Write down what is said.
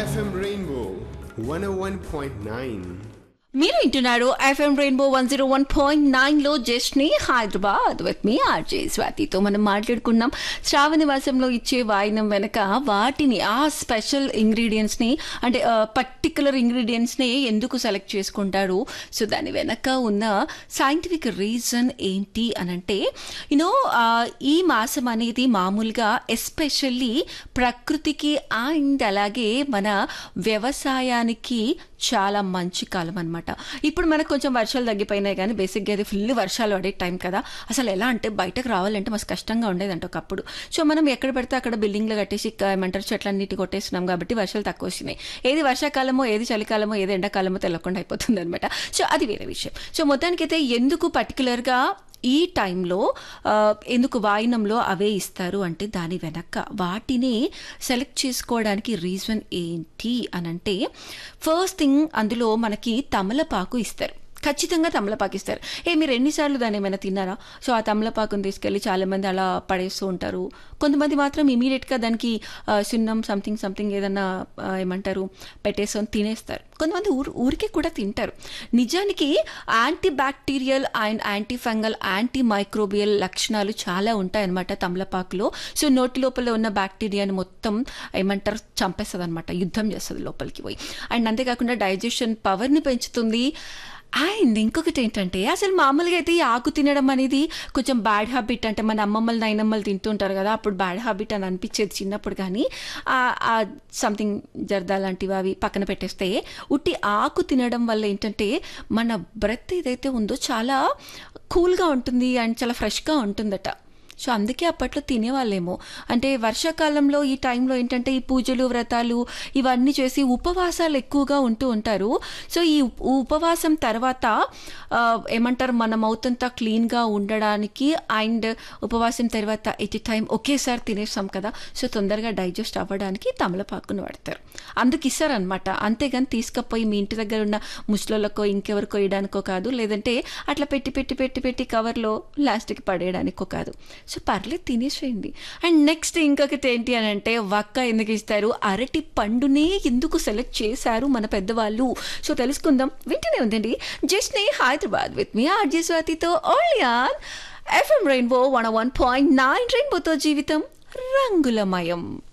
FM Rainbow 101.9. మీరు వింటున్నారు FM rainbow one zero one point nine లో జస్ట్ని హైదరాబాద్ విత్ మీ ఆర్జే స్వాతితో మనం మాట్లాడుకున్నాం శ్రావణ మాసంలో ఇచ్చే వాయినం వెనక వాటిని ఆ స్పెషల్ ఇంగ్రీడియంట్స్ ని అంటే పర్టికులర్ ఇంగ్రీడియంట్స్ ని ఎందుకు సెలెక్ట్ చేసుకుంటారు సో దాని వెనక ఉన్న సైంటిఫిక్ రీజన్ ఏంటి అని అంటే యూనో ఈ మాసం అనేది మామూలుగా ఎస్పెషల్లీ ప్రకృతికి అండ్ అలాగే మన వ్యవసాయానికి చాలా మంచి కాలం అనమాట ఇప్పుడు మనకు కొంచెం వర్షాలు తగ్గిపోయినాయి కానీ బేసిక్గా అది ఫుల్ వర్షాలు పడే టైం కదా అసలు ఎలా అంటే బయటకు రావాలంటే మస్తు కష్టంగా ఉండేదంట ఒకప్పుడు సో మనం ఎక్కడ పడితే అక్కడ బిల్డింగ్లు కట్టేసి క- ఏమంటారు చెట్లన్నిటి కొట్టేస్తున్నాం కాబట్టి వర్షాలు తక్కువ వచ్చినాయి ఏది వర్షాకాలమో ఏది చలికాలమో ఏది ఎండాకాలమో తెలకుండా అయిపోతుంది అనమాట సో అది వేరే విషయం సో మొత్తానికైతే ఎందుకు పర్టికులర్గా ఈ టైంలో ఆ, ఎందుకు వాయినంలో అవే ఇస్తారు అంటే దాని వెనక వాటిని సెలెక్ట్ చేసుకోవడానికి రీజన్ ఏంటి అని అంటే ఫస్ట్ థింగ్ అందులో మనకి తమలపాకు ఇస్తారు ఖచ్చితంగా తమలపాకు ఇస్తారు ఏ మీరు ఎన్నిసార్లు దాన్ని ఏమైనా తిన్నారా సో ఆ తమలపాకుని తీసుకెళ్ళి చాలా మంది అలా పడేస్తూ ఉంటారు కొంతమంది మాత్రం ఇమీడియట్గా దానికి ఆ, సున్నం సంథింగ్ సంథింగ్ ఏదన్నా ఆ, ఏమంటారు పెట్టేసుకొని తినేస్తారు కొంతమంది ఊరు ఊరికే కూడా తింటారు నిజానికి anti bacterial and anti fungal anti microbial లక్షణాలు చాలా ఉంటాయన్నమాట తమలపాకులో సో నోటి లోపల ఉన్న బ్యాక్టీరియాని మొత్తం ఏమంటారు చంపేస్తుంది అనమాట యుద్ధం చేస్తుంది లోపలికి పోయి అండ్ అంతేకాకుండా డైజెషన్ పవర్ని పెంచుతుంది అండ్ ఇంకొకటి ఏంటంటే అసలు మామూలుగా అయితే ఈ ఆకు తినడం అనేది కొంచెం బ్యాడ్ హ్యాబిట్ అంటే మన అమ్మమ్మలు నాయనమ్మలు తింటుంటారు కదా అప్పుడు బ్యాడ్ హ్యాబిట్ అని అనిపించేది చిన్నప్పుడు కానీ సంథింగ్ జర్దా లాంటివి అవి పక్కన పెట్టేస్తే ఉట్టి ఆకు తినడం వల్ల ఏంటంటే మన బ్రెత్ ఏదైతే ఉందో చాలా కూల్గా ఉంటుంది అండ్ చాలా ఫ్రెష్గా ఉంటుందట సో అందుకే అప్పట్లో తినేవాళ్ళేమో అంటే వర్షాకాలంలో ఈ టైంలో ఏంటంటే ఈ పూజలు వ్రతాలు ఇవన్నీ చేసి ఉపవాసాలు ఎక్కువగా ఉంటూ ఉంటారు సో ఈ ఉప్- ఉపవాసం తర్వాత ఆ, ఏమంటారు మన మౌత్ అంతా క్లీన్గా ఉండడానికి అండ్ ఉపవాసం తర్వాత ఎట్ టైం ఒకేసారి తినేస్తాం కదా సో తొందరగా డైజెస్ట్ అవ్వడానికి తమలపాకును వాడతారు అందుకు ఇస్తారనమాట అంతేగాని తీసుకపోయి మీ ఇంటి దగ్గర ఉన్న ముసలోళ్ళకో ఇంకెవరికో వేయడానికో కాదు లేదంటే అట్లా పెట్టి పెట్టి పెట్టి పెట్టి కవర్లో లాస్ట్కి పడేయడానికో కాదు సో పర్లేదు తినేసేయండి అండ్ నెక్స్ట్ ఇంకొకటి ఏంటి అని అంటే వక్క ఎందుకు ఇస్తారు అరటి పండునే ఎందుకు సెలెక్ట్ చేశారు మన పెద్దవాళ్ళు సో తెలుసుకుందాం వింటూనే ఉందండి జస్ట్ నే హైదరాబాద్ విత్ మీ ఆర్జే స్వాతితో ఓలియాన్ FM rainbow one one point nine రెయిన్బోతో జీవితం రంగులమయం